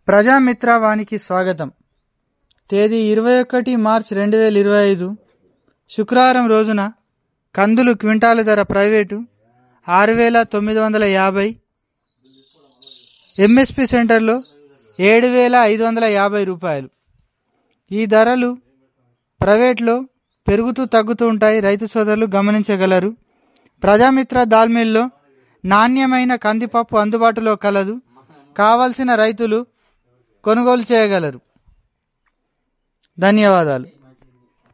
ప్రజామిత్ర వానికి స్వాగతం తేదీ ఇరవై ఒకటి మార్చ్ రెండు వేల ఇరవై ఐదు శుక్రవారం రోజున కందులు క్వింటాలు ధర ప్రైవేటు ఆరు వేల తొమ్మిది వందల యాభై ఎంఎస్పి సెంటర్లో ఏడు వేల ఐదు వందల యాభై రూపాయలు ఈ ధరలు ప్రైవేట్లో పెరుగుతూ తగ్గుతూ ఉంటాయి రైతు సోదరులు గమనించగలరు ప్రజామిత్ర దాల్మిల్లో నాణ్యమైన కందిపప్పు అందుబాటులో కలదు కావలసిన రైతులు కొనుగోలు చేయగలరు ధన్యవాదాలు